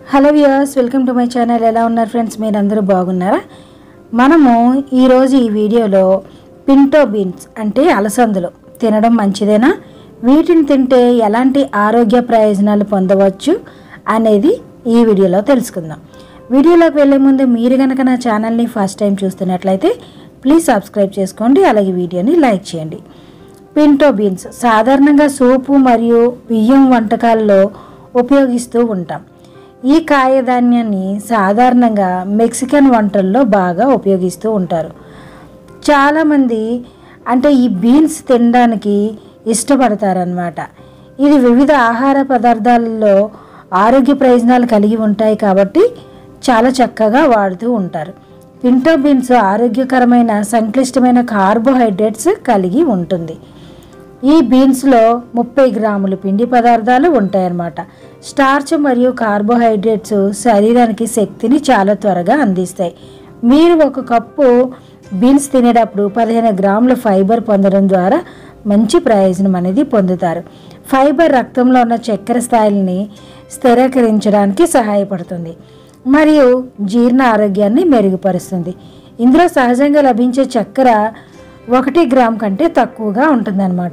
hello viewers welcome to my channel ఎలా ఉన్నారు friends మీరు అందరూ బాగున్నారా మనము ఈరోజు ఈ వీడియోలో పింటో బీన్స్ అంటే అలసందలు తినడం మంచిదేనా వీటిని తింటే ఎలాంటి ఆరోగ్య ప్రయోజనాలు పొందవచ్చు అనేది ఈ వీడియోలో తెలుసుకుందాం వీడియోలోకి వెళ్ళే ముందు మీరు కనుక నా ఛానల్ని ఫస్ట్ టైం చూస్తున్నట్లయితే ప్లీజ్ సబ్స్క్రైబ్ చేసుకోండి అలాగే వీడియోని లైక్ చేయండి పింటో బీన్స్ సాధారణంగా సూపు మరియు బియ్యం వంటకాల్లో ఉపయోగిస్తూ ఉంటాం ఈ కాయధాన్యాన్ని సాధారణంగా మెక్సికన్ వంటల్లో బాగా ఉపయోగిస్తూ ఉంటారు చాలామంది అంటే ఈ బీన్స్ తినడానికి ఇష్టపడతారనమాట ఇది వివిధ ఆహార పదార్థాలలో ఆరోగ్య ప్రయోజనాలు కలిగి ఉంటాయి కాబట్టి చాలా చక్కగా వాడుతూ ఉంటారు పింటో బీన్స్ ఆరోగ్యకరమైన సంక్లిష్టమైన కార్బోహైడ్రేట్స్ కలిగి ఉంటుంది ఈ బీన్స్లో ముప్పై గ్రాములు పిండి పదార్థాలు ఉంటాయన్నమాట స్టార్చ్ మరియు కార్బోహైడ్రేట్స్ శరీరానికి శక్తిని చాలా త్వరగా అందిస్తాయి మీరు ఒక కప్పు బీన్స్ తినేటప్పుడు పదిహేను గ్రాముల ఫైబర్ పొందడం ద్వారా మంచి ప్రయోజనం అనేది పొందుతారు ఫైబర్ రక్తంలో ఉన్న చక్కెర స్థాయిని స్థిరీకరించడానికి సహాయపడుతుంది మరియు జీర్ణ ఆరోగ్యాన్ని మెరుగుపరుస్తుంది ఇందులో సహజంగా లభించే చక్కెర ఒకటి గ్రామ్ కంటే తక్కువగా ఉంటుందన్నమాట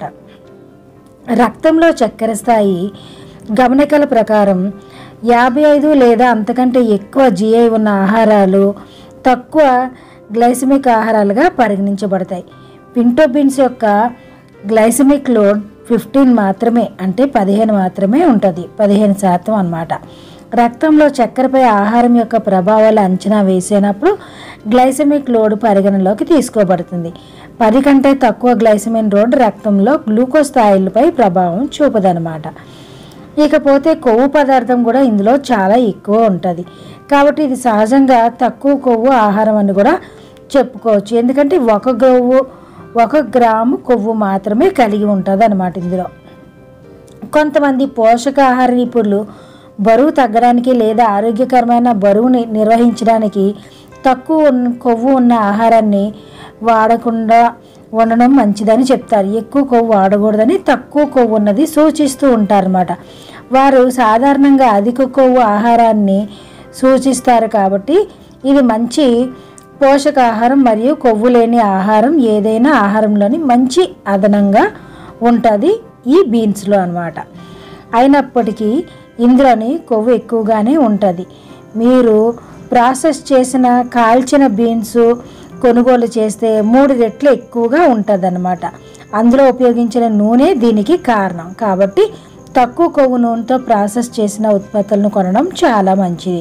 రక్తంలో చక్కెర స్థాయి గమనికల ప్రకారం యాభై ఐదు లేదా అంతకంటే ఎక్కువ జిఐ ఉన్న ఆహారాలు తక్కువ గ్లైసమిక్ ఆహారాలుగా పరిగణించబడతాయి పింటో బీన్స్ యొక్క గ్లైసమిక్ లోడ్ ఫిఫ్టీన్ మాత్రమే అంటే పదిహేను మాత్రమే ఉంటుంది పదిహేను శాతం అన్నమాట రక్తంలో చక్కెరపై ఆహారం యొక్క ప్రభావాలు అంచనా వేసేటప్పుడు గ్లైసమిక్ లోడ్ పరిగణలోకి తీసుకోబడుతుంది పది కంటే తక్కువ గ్లైసమిన్ లోడ్ రక్తంలో గ్లూకోజ్ స్థాయిలపై ప్రభావం చూపదనమాట ఇకపోతే కొవ్వు పదార్థం కూడా ఇందులో చాలా ఎక్కువ ఉంటుంది కాబట్టి ఇది సహజంగా తక్కువ కొవ్వు ఆహారం అని కూడా చెప్పుకోవచ్చు ఎందుకంటే ఒక కొవ్వు ఒక గ్రాము కొవ్వు మాత్రమే కలిగి ఉంటుంది అనమాట ఇందులో కొంతమంది పోషకాహార నిపుణులు బరువు తగ్గడానికి లేదా ఆరోగ్యకరమైన బరువుని నిర్వహించడానికి తక్కువ ఉన్న కొవ్వు ఉన్న ఆహారాన్ని వాడకుండా ఉండడం మంచిదని చెప్తారు ఎక్కువ కొవ్వు వాడకూడదని తక్కువ కొవ్వు ఉన్నది సూచిస్తూ ఉంటారన్నమాట వారు సాధారణంగా అధిక కొవ్వు ఆహారాన్ని సూచిస్తారు కాబట్టి ఇది మంచి పోషకాహారం మరియు కొవ్వు లేని ఆహారం ఏదైనా ఆహారంలోని మంచి అదనంగా ఉంటుంది ఈ బీన్స్లో అన్నమాట అయినప్పటికీ ఇందులోని కొవ్వు ఎక్కువగానే ఉంటుంది మీరు ప్రాసెస్ చేసిన కాల్చిన బీన్స్ కొనుగోలు చేస్తే మూడు రెట్లు ఎక్కువగా ఉంటుంది అనమాట అందులో ఉపయోగించిన నూనె దీనికి కారణం కాబట్టి తక్కువ కొవ్వు నూనెతో ప్రాసెస్ చేసిన ఉత్పత్తులను కొనడం చాలా మంచిది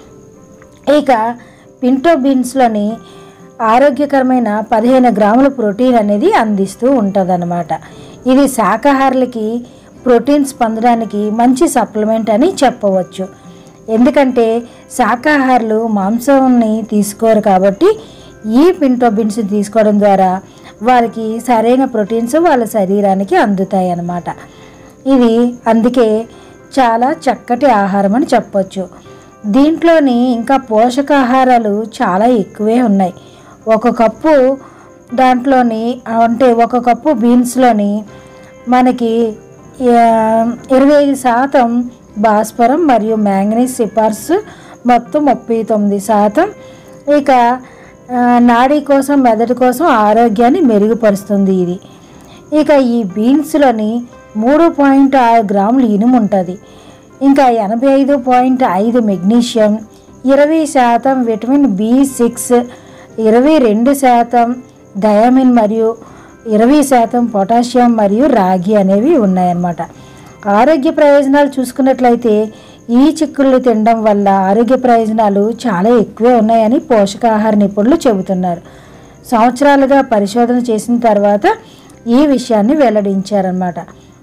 ఇక పింటో బీన్స్లోని ఆరోగ్యకరమైన పదిహేను గ్రాముల ప్రోటీన్ అనేది అందిస్తూ ఉంటుంది ఇది శాకాహారులకి ప్రోటీన్స్ పొందడానికి మంచి సప్లిమెంట్ అని చెప్పవచ్చు ఎందుకంటే శాకాహారులు మాంసాన్ని తీసుకోరు కాబట్టి ఈ పింటో బీన్స్ తీసుకోవడం ద్వారా వారికి సరైన ప్రోటీన్స్ వాళ్ళ శరీరానికి అందుతాయి అన్నమాట ఇది అందుకే చాలా చక్కటి ఆహారం అని చెప్పొచ్చు దీంట్లోని ఇంకా పోషకాహారాలు చాలా ఎక్కువే ఉన్నాయి ఒక కప్పు దాంట్లోని అంటే ఒక కప్పు బీన్స్లోని మనకి ఆ, ఇరవై ఐదు శాతం భాస్వరం మరియు మ్యాంగనీస్ సిఫార్సు మొత్తం ముప్పై తొమ్మిది శాతం ఇక ఆ, నాడీ కోసం మెదడు కోసం ఆరోగ్యాన్ని మెరుగుపరుస్తుంది ఇది ఇక ఈ బీన్స్లోని మూడు పాయింట్ ఆరు గ్రాములు ఇనుము ఉంటుంది ఇంకా ఎనభై ఐదు పాయింట్ ఐదు మెగ్నీషియం ఇరవై శాతం విటమిన్ బి సిక్స్ ఇరవై రెండు శాతం డయామిన్ మరియు ఇరవై శాతం పొటాషియం మరియు రాగి అనేవి ఉన్నాయన్నమాట ఆరోగ్య ప్రయోజనాలు చూసుకున్నట్లయితే ఈ చిక్కుళ్ళు తినడం వల్ల ఆరోగ్య ప్రయోజనాలు చాలా ఎక్కువే ఉన్నాయని పోషకాహార నిపుణులు చెబుతున్నారు సంవత్సరాలుగా పరిశోధన చేసిన తర్వాత ఈ విషయాన్ని వెల్లడించారనమాట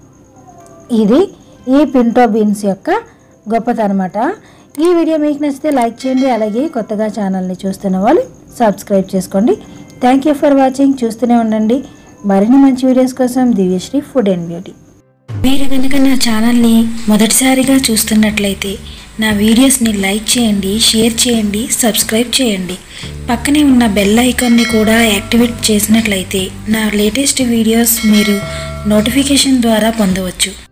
ఇది ఈ పింటో బీన్స్ యొక్క గొప్పతనమాట ఈ వీడియో మీకు నచ్చితే లైక్ చేయండి అలాగే కొత్తగా ఛానల్ని చూస్తున్న వాళ్ళు సబ్స్క్రైబ్ చేసుకోండి థ్యాంక్ యూ ఫర్ వాచింగ్ చూస్తూనే ఉండండి మరిన్ని మంచి వీడియోస్ కోసం దివ్యశ్రీ ఫుడ్ అండ్ బ్యూటీ మీరు కనుక నా ఛానల్ని మొదటిసారిగా చూస్తున్నట్లయితే నా వీడియోస్ని లైక్ చేయండి షేర్ చేయండి సబ్స్క్రైబ్ చేయండి పక్కనే ఉన్న బెల్ ఐకాన్ని కూడా యాక్టివేట్ చేసినట్లయితే నా లేటెస్ట్ వీడియోస్ మీరు నోటిఫికేషన్ ద్వారా పొందవచ్చు